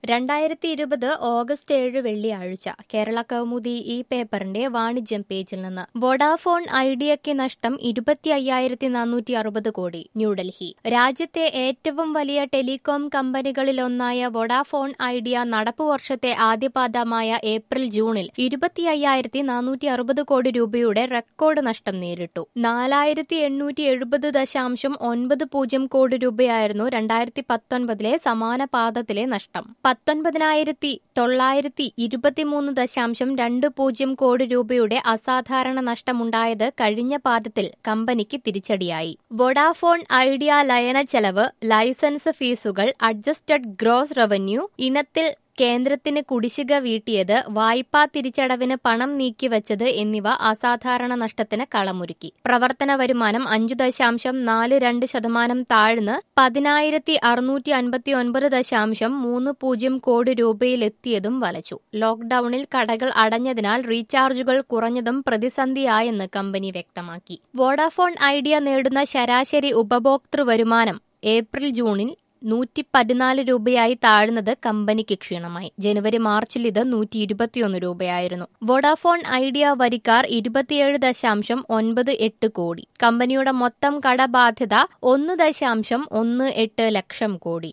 രണ്ടായിരത്തി ഇരുപത് ഓഗസ്റ്റ് ഏഴ് വെള്ളിയാഴ്ച കേരള കൗമുദി ഈ പേപ്പറിന്റെ വാണിജ്യം പേജിൽ നിന്ന് വോഡാഫോൺ ഐഡിയയ്ക്ക് നഷ്ടം ഇരുപത്തി അയ്യായിരത്തി നാനൂറ്റി അറുപത് കോടി ന്യൂഡൽഹി രാജ്യത്തെ ഏറ്റവും വലിയ ടെലികോം കമ്പനികളിലൊന്നായ വോഡാഫോൺ ഐഡിയ നടപ്പു വർഷത്തെ ആദ്യപാദമായ ഏപ്രിൽ ജൂണിൽ ഇരുപത്തി അയ്യായിരത്തി നാനൂറ്റി അറുപത് കോടി രൂപയുടെ റെക്കോർഡ് നഷ്ടം നേരിട്ടു നാലായിരത്തി എണ്ണൂറ്റി എഴുപത് ദശാംശം ഒൻപത് പൂജ്യം കോടി രൂപയായിരുന്നു രണ്ടായിരത്തി പത്തൊൻപതിലെ സമാന പാദത്തിലെ നഷ്ടം പത്തൊൻപതിനായിരത്തി തൊള്ളായിരത്തി ഇരുപത്തിമൂന്ന് ദശാംശം രണ്ട് പൂജ്യം കോടി രൂപയുടെ അസാധാരണ നഷ്ടമുണ്ടായത് കഴിഞ്ഞ പാദത്തിൽ കമ്പനിക്ക് തിരിച്ചടിയായി വൊഡാഫോൺ ഐഡിയ ലയന ചെലവ് ലൈസൻസ് ഫീസുകൾ അഡ്ജസ്റ്റഡ് ഗ്രോസ് റവന്യൂ ഇനത്തിൽ കേന്ദ്രത്തിന് കുടിശ്ശിക വീട്ടിയത് വായ്പാ തിരിച്ചടവിന് പണം നീക്കിവച്ചത് എന്നിവ അസാധാരണ നഷ്ടത്തിന് കളമൊരുക്കി പ്രവർത്തന വരുമാനം അഞ്ചു ദശാംശം നാല് രണ്ട് ശതമാനം താഴ്ന്ന് പതിനായിരത്തി അറുന്നൂറ്റി അൻപത്തി ഒൻപത് ദശാംശം മൂന്ന് പൂജ്യം കോടി രൂപയിലെത്തിയതും വലച്ചു ലോക്ഡൌണിൽ കടകൾ അടഞ്ഞതിനാൽ റീചാർജുകൾ കുറഞ്ഞതും പ്രതിസന്ധിയായെന്ന് കമ്പനി വ്യക്തമാക്കി വോഡാഫോൺ ഐഡിയ നേടുന്ന ശരാശരി ഉപഭോക്തൃ വരുമാനം ഏപ്രിൽ ജൂണിൽ നൂറ്റി പതിനാല് രൂപയായി താഴ്ന്നത് കമ്പനിക്ക് ക്ഷീണമായി ജനുവരി മാർച്ചിൽ ഇത് നൂറ്റി ഇരുപത്തിയൊന്ന് രൂപയായിരുന്നു വോഡാഫോൺ ഐഡിയ വരിക്കാർ ഇരുപത്തിയേഴ് ദശാംശം ഒൻപത് എട്ട് കോടി കമ്പനിയുടെ മൊത്തം കടബാധ്യത ഒന്ന് ദശാംശം ഒന്ന് എട്ട് ലക്ഷം കോടി